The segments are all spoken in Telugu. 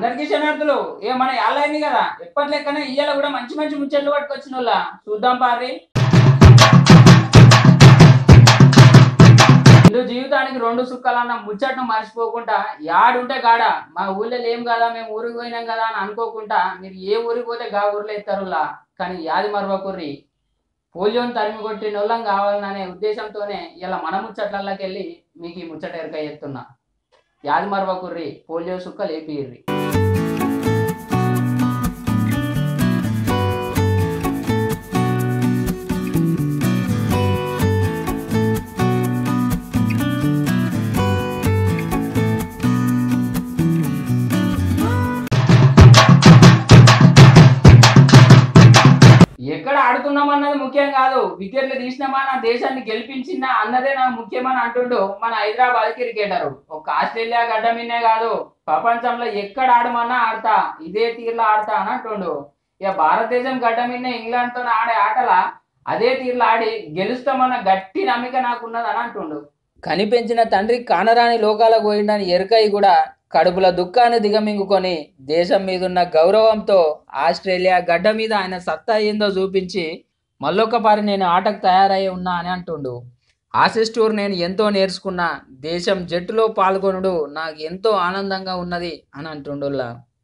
అందరికీ శనార్థులు ఏ మన యాళ్ళైంది కదా ఎప్పటి లెక్కనే ఇయ్యాల కూడా మంచి మంచి ముచ్చట్లు పట్టుకొచ్చిన వాళ్ళ చూద్దాం పారి ఇల్లు జీవితానికి రెండు సుక్కలన్న ముచ్చట్ను మర్చిపోకుండా యాడుంటే గాడ మా ఊళ్ళో లేం కదా మేము ఊరికి పోయినాం కదా అని అనుకోకుండా మీరు ఏ ఊరికి పోతే గా ఊర్లో ఎత్తారులా కానీ యాది మరవకుర్రి పోలియోని తరిమి కొట్టిన వాళ్ళం కావాలనే ఉద్దేశంతోనే ఇలా మన ముచ్చట్లకి వెళ్ళి మీకు ఈ ముచ్చట ఎరక ఎత్తున్నా యాది మరవకుర్రి పోలియో సుక్కలు ఏపిర్రి ఎక్కడ ఆడుతున్నామన్నది ముఖ్యం కాదు వికెట్లు తీసినామా నా దేశాన్ని గెలిపించిందా అన్నదే నా ముఖ్యమని అంటుండు మన హైదరాబాద్ క్రికెటర్ ఒక ఆస్ట్రేలియా గడ్డ మీదే కాదు ప్రపంచంలో ఎక్కడ ఆడమన్నా ఆడతా ఇదే తీరులో ఆడతా అని అంటుండు ఇక భారతదేశం గడ్డ మీద ఇంగ్లాండ్ తో ఆడే ఆటల అదే తీరులో ఆడి గెలుస్తామన్న గట్టి నమ్మిక నాకున్నదని అంటుండు కనిపెంచిన తండ్రి కానరాని లోకాలకు పోయిండని ఎరుకై కూడా కడుపుల దుఃఖాన్ని దిగమింగుకొని దేశం మీదున్న గౌరవంతో ఆస్ట్రేలియా గడ్డ మీద ఆయన సత్తా ఏందో చూపించి మళ్ళొక్కపారి నేను ఆటకు తయారై ఉన్నా అని అంటుండు ఆసిస్ టూర్ నేను ఎంతో నేర్చుకున్నా దేశం జట్టులో పాల్గొనుడు నాకు ఎంతో ఆనందంగా ఉన్నది అని అంటుండుల్లా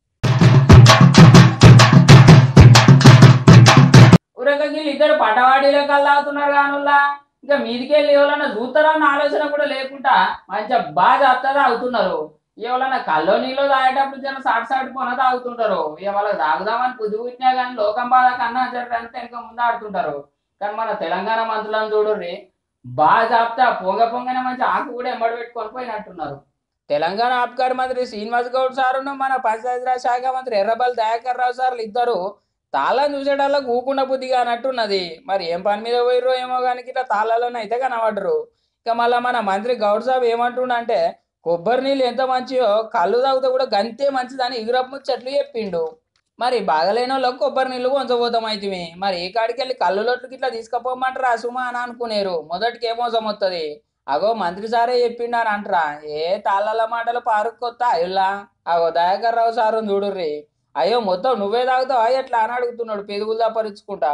ఊరకకి ఇద్దరు పటవాడీలో కల్లాగుతున్నారు కానుల్లా ఇంకా మీదికెళ్ళి ఎవరన్నా చూస్తారన్న ఆలోచన కూడా లేకుండా మంచిగా బాగా చెప్తారా అవుతున్నారు ఎవరన్నా కల్లో నీళ్ళు తాగేటప్పుడు జనం సాటి సాటి పొన తాగుతుంటారు ఇక వాళ్ళకి తాగుదామని పొద్దు పుట్టినా కానీ లోకం బాధ కన్నా జరగడానికి వెనక ముందు ఆడుతుంటారు కానీ మన తెలంగాణ మంత్రులను చూడుర్రి బాగా చెప్తా పొంగ పొంగనే మంచి ఆకు కూడా ఎంబడి పెట్టుకొని పోయినట్టున్నారు తెలంగాణ ఆబ్కారీ మంత్రి శ్రీనివాస్ గౌడ్ సారును మన పంచాయతీరాజ్ శాఖ మంత్రి ఎర్రబల్ దయాకర్ రావు సార్లు ఇద్దరు తాళం చూసేటాళ్ళకు ఊకుండా బుద్ధిగా అన్నట్టున్నది మరి ఏం పని మీద పోయిర్రో ఏమో కానీ ఇట్లా తాళాలోనే అయితే కనబడరు ఇక మళ్ళీ మన మంత్రి గౌడ్ సాబ్ ఏమంటుండంటే కొబ్బరి నీళ్ళు ఎంత మంచియో కళ్ళు తాగితే కూడా గంతే మంచిదని ఎగురప్పు చెట్లు చెప్పిండు మరి బాగలేని వాళ్ళకి కొబ్బరి నీళ్ళు కొంచబోతాం అయితే మరి ఏ కాడికి వెళ్ళి కళ్ళు లొట్లకి ఇట్లా తీసుకుపోమంటారా సుమా అని అనుకునేరు మొదటికి ఏ మోసం వస్తుంది అగో మంత్రి సారే చెప్పిండు అని అంటారా ఏ తాళాల మాటలు పారుకు కొత్త అయ్యుల్లా అగో దయాకర్ రావు సారు చూడుర్రి అయ్యో మొత్తం నువ్వే తాగుతావా ఎట్లా అని అడుగుతున్నాడు పెరుగులు తప్పరించుకుంటా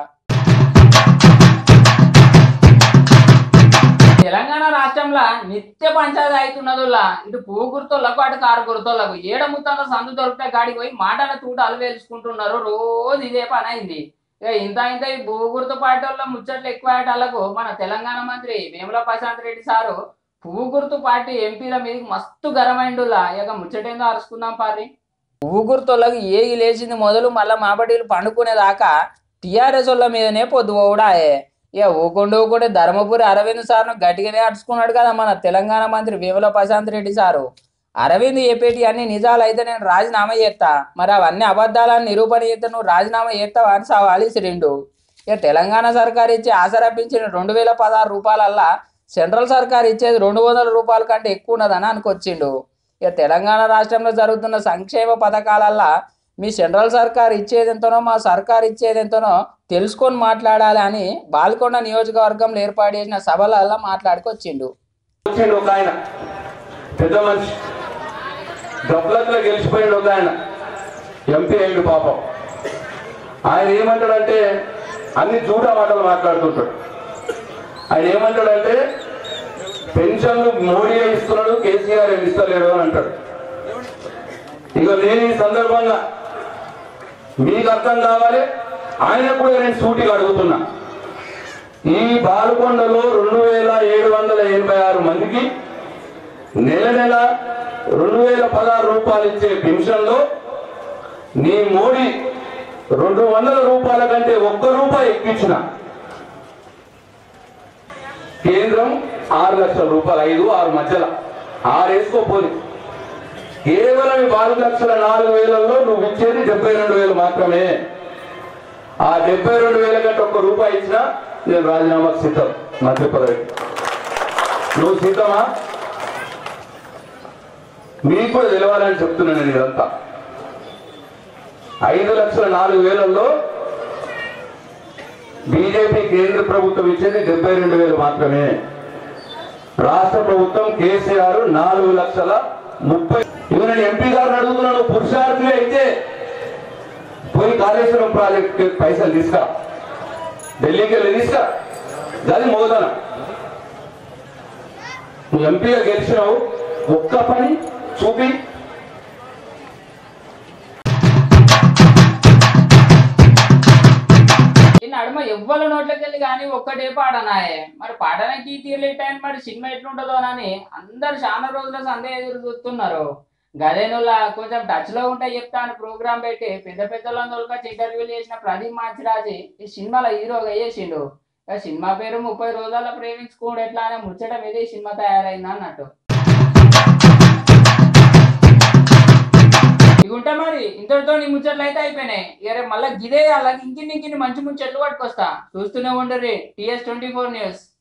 తెలంగాణ రాష్ట్రంలో నిత్య పంచాయతీ అవుతున్నదిలా ఇటు పువ్వు గుర్తోళ్ళకు అటు కారు గుర్తోళ్ళకు ఏడ ముత్తంలో సందు దొరికితే కాడికి పోయి మాటల తూట అలవేల్చుకుంటున్నారు రోజు ఇదే పని అయింది ఇక ఇంత ఇంత ఈ పువ్వు గుర్తు పార్టీ వాళ్ళ ముచ్చట్లు ఎక్కువ ఆటలకు మన తెలంగాణ మంత్రి వేముల ప్రశాంత్ రెడ్డి సారు పువ్వు గుర్తు పార్టీ ఎంపీల మీదకి మస్తు గరమైండులా ఇక ముచ్చటేందో అరుచుకుందాం పారి పువ్వు గుర్తోళ్ళకి ఏగి లేచింది మొదలు మళ్ళీ మాబడీలు పండుకునేదాకా టీఆర్ఎస్ వాళ్ళ మీదనే పొద్దు పోవడాయే ఇక ఊకుండా ఊకుంటే ధర్మపురి అరవింద్ సార్ను గట్టిగానే అడుచుకున్నాడు కదా మన తెలంగాణ మంత్రి వేముల ప్రశాంత్ రెడ్డి సారు అరవింద్ చెప్పేటి అన్ని నిజాలు అయితే నేను రాజీనామా చేస్తా మరి అవన్నీ అబద్ధాలని నిరూపణ చేస్తే నువ్వు రాజీనామా చేస్తావా అని సవాల్ ఇసిరిండు ఇక తెలంగాణ సర్కార్ ఇచ్చి ఆసరపించిన రెండు వేల పదహారు రూపాయలల్లా సెంట్రల్ సర్కార్ ఇచ్చేది రెండు వందల రూపాయల కంటే ఎక్కువ ఉన్నదని అనుకొచ్చిండు ఇక తెలంగాణ రాష్ట్రంలో జరుగుతున్న సంక్షేమ పథకాలల్లా మీ సెంట్రల్ సర్కార్ ఇచ్చేది ఎంతనో మా సర్కార్ ఇచ్చేది ఎంతనో తెలుసుకొని మాట్లాడాలి అని బాల్కొండ నియోజకవర్గంలో ఏర్పాటు చేసిన సభలల్లా మాట్లాడుకొచ్చిండు వచ్చిండు ఒక ఆయన పెద్ద మనిషి డబ్బులతో గెలిచిపోయిండు ఒక ఆయన ఎంపీ అయ్యిండు పాపం ఆయన ఏమంటాడంటే అన్ని జూట మాటలు మాట్లాడుతుంటాడు ఆయన ఏమంటాడంటే పెన్షన్లు మోడీ ఇస్తున్నాడు కేసీఆర్ ఏమి ఇస్తలేడు అని అంటాడు ఇక నేను ఈ సందర్భంగా మీకు అర్థం కావాలి ఆయన కూడా నేను సూటిగా అడుగుతున్నా ఈ బాలుకొండలో రెండు వేల ఏడు వందల ఎనభై ఆరు మందికి నెల నెల రెండు వేల పదహారు రూపాయలు ఇచ్చే పెన్షన్లో నీ మోడీ రెండు వందల రూపాయల కంటే ఒక్క రూపాయి ఎక్కించిన కేంద్రం ఆరు లక్షల రూపాయలు ఐదు ఆరు మధ్యలో ఆరు వేసుకోపోయి కేవలం ఈ నాలుగు లక్షల నాలుగు వేలలో నువ్వు ఇచ్చేది డెబ్బై రెండు వేలు మాత్రమే ఆ డెబ్బై రెండు వేల కంటే ఒక్క రూపాయి ఇచ్చినా నేను రాజీనామాకు సిద్ధం మంత్రి పదవికి నువ్వు సిద్ధమా మీకు కూడా తెలవాలని చెప్తున్నాను నేను ఇదంతా ఐదు లక్షల నాలుగు వేలలో బీజేపీ కేంద్ర ప్రభుత్వం ఇచ్చేది డెబ్బై రెండు వేలు మాత్రమే రాష్ట్ర ప్రభుత్వం కేసీఆర్ నాలుగు లక్షల ముప్పై ఇవి నేను ఎంపీ గారిని అడుగుతున్నాను పురుషార్థి అయితే పోయి కాళేశ్వరం ప్రాజెక్ట్ పైసలు తీసుకా ఢిల్లీకి వెళ్ళి తీసుకా అది మోదన నువ్వు ఎంపీగా గెలిచినావు ఒక్క పని చూపి ఈ నడుమ ఎవ్వరు నోట్లోకి వెళ్ళి కానీ ఒక్కటే పాడనాయే మరి పాడనకి తీరలేటాయని మరి సినిమా ఎట్లుంటుందో అని అందరు చాలా రోజుల సందే ఎదురు చూస్తున్నారు గదేనులా కొంచెం టచ్ లో ఉంటే చెప్తా అని ప్రోగ్రామ్ పెట్టి పెద్ద పెద్దలను తోలుకొచ్చి ఇంటర్వ్యూలు చేసిన ప్రదీప్ మాచిరాజు ఈ సినిమాలో హీరోగా వేసిండు ఇక సినిమా పేరు ముప్పై రోజుల ప్రేమించుకోడు ఎట్లా అనే ముచ్చట మీద ఈ సినిమా తయారైంది అన్నట్టు ఇగుంటే మరి ఇంతటితో నీ ముచ్చట్లు అయితే అయిపోయినాయి ఇక రేపు మళ్ళీ గిదే అలాగే ఇంకిన్ని ఇంకిన్ని మంచి ముచ్చట్లు పట్టుకొస్తా చూస్తూనే ఉండరు టీఎస్ ట్వంటీ ఫోర్ న్యూస్